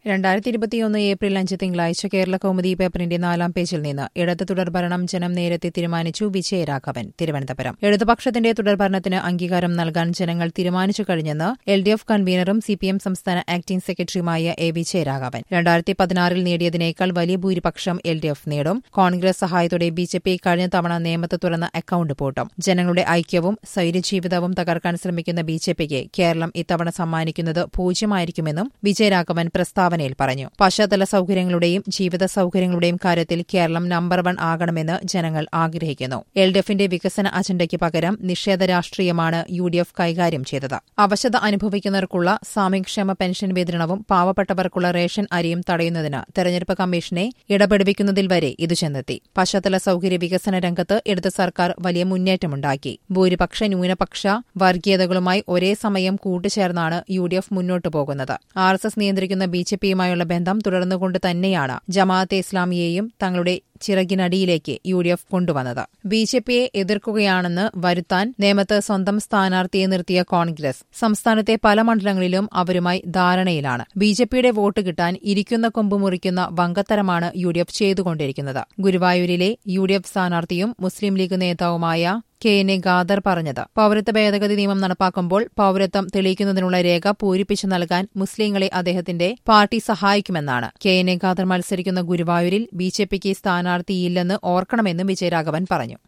രണ്ടായിരത്തി ഇരുപത്തിയൊന്ന് ഏപ്രിൽ അഞ്ച് തിങ്കളാഴ്ച കേരള കൗമുദി പേപ്പറിന്റെ നാലാം പേജിൽ നിന്ന് ഇടത് തുടർഭരണം ജനം നേരത്തെ തീരുമാനിച്ചു വിജയരാഘവൻ തിരുവനന്തപുരം ഇടതുപക്ഷത്തിന്റെ തുടർഭരണത്തിന് അംഗീകാരം നൽകാൻ ജനങ്ങൾ തീരുമാനിച്ചു കഴിഞ്ഞെന്ന് എൽ ഡി എഫ് കൺവീനറും സിപിഎം സംസ്ഥാന ആക്ടിംഗ് സെക്രട്ടറിയുമായ എ വിജയരാഘവൻ രണ്ടായിരത്തി പതിനാറിൽ നേടിയതിനേക്കാൾ വലിയ ഭൂരിപക്ഷം എൽ ഡി എഫ് നേടും കോൺഗ്രസ് സഹായത്തോടെ ബി ജെ പി കഴിഞ്ഞ തവണ നേമത്ത് തുറന്ന അക്കൌണ്ട് പൂട്ടും ജനങ്ങളുടെ ഐക്യവും സ്വൈര്യജീവിതവും തകർക്കാൻ ശ്രമിക്കുന്ന ബി ജെ പിക്ക് കേരളം ഇത്തവണ സമ്മാനിക്കുന്നത് പൂജ്യമായിരിക്കുമെന്നും വിജയരാഘവൻ പ്രസ്താവനയിൽ പറഞ്ഞു പശ്ചാത്തല സൌകര്യങ്ങളുടെയും ജീവിത സൌകര്യങ്ങളുടെയും കാര്യത്തിൽ കേരളം നമ്പർ വൺ ആകണമെന്ന് ജനങ്ങൾ ആഗ്രഹിക്കുന്നു എൽ ഡി എഫിന്റെ വികസന അജണ്ടയ്ക്ക് പകരം നിഷേധ രാഷ്ട്രീയമാണ് യു ഡി എഫ് കൈകാര്യം ചെയ്തത് അവശത അനുഭവിക്കുന്നവർക്കുള്ള സാമൂഹ്യക്ഷേമ പെൻഷൻ വിതരണവും പാവപ്പെട്ടവർക്കുള്ള റേഷൻ അരിയും തടയുന്നതിന് തെരഞ്ഞെടുപ്പ് കമ്മീഷനെ ഇടപെടുവിക്കുന്നതിൽ വരെ ഇത് ചെന്നെത്തി പശ്ചാത്തല സൌകര്യ വികസന രംഗത്ത് ഇടത് സർക്കാർ വലിയ മുന്നേറ്റമുണ്ടാക്കി ഭൂരിപക്ഷ ന്യൂനപക്ഷ വർഗീയതകളുമായി ഒരേ സമയം കൂട്ടുചേർന്നാണ് യു ഡി എഫ് മുന്നോട്ടു പോകുന്നത് ആർ എസ് എസ് നിയന്ത്രിക്കുന്ന ബി ജെ പിയുമായുള്ള ബന്ധം തുടർന്നുകൊണ്ട് തന്നെയാണ് ജമാഅത്തെ ഇസ്ലാമിയെയും തങ്ങളുടെ ചിറകിനടിയിലേക്ക് യു ഡി എഫ് കൊണ്ടുവന്നത് ബി ജെ പിയെ എതിർക്കുകയാണെന്ന് വരുത്താൻ നേമത്ത് സ്വന്തം സ്ഥാനാർത്ഥിയെ നിർത്തിയ കോൺഗ്രസ് സംസ്ഥാനത്തെ പല മണ്ഡലങ്ങളിലും അവരുമായി ധാരണയിലാണ് ബി ജെ പിയുടെ വോട്ട് കിട്ടാൻ ഇരിക്കുന്ന കൊമ്പ് മുറിക്കുന്ന വങ്കത്തരമാണ് യു ഡി എഫ് ചെയ്തുകൊണ്ടിരിക്കുന്നത് ഗുരുവായൂരിലെ യു ഡി എഫ് സ്ഥാനാർത്ഥിയും മുസ്ലിം ലീഗ് നേതാവുമായ കെ എൻ എ ഖാദർ പറഞ്ഞത് പൌരത്വ ഭേദഗതി നിയമം നടപ്പാക്കുമ്പോൾ പൌരത്വം തെളിയിക്കുന്നതിനുള്ള രേഖ പൂരിപ്പിച്ചു നൽകാൻ മുസ്ലിങ്ങളെ അദ്ദേഹത്തിന്റെ പാർട്ടി സഹായിക്കുമെന്നാണ് കെ എൻ എ ഖാദർ മത്സരിക്കുന്ന ഗുരുവായൂരിൽ ബി ജെ പിക്ക് സ്ഥാനാർത്ഥിയില്ലെന്ന് ഓർക്കണമെന്നും വിജയരാഘവൻ പറഞ്ഞു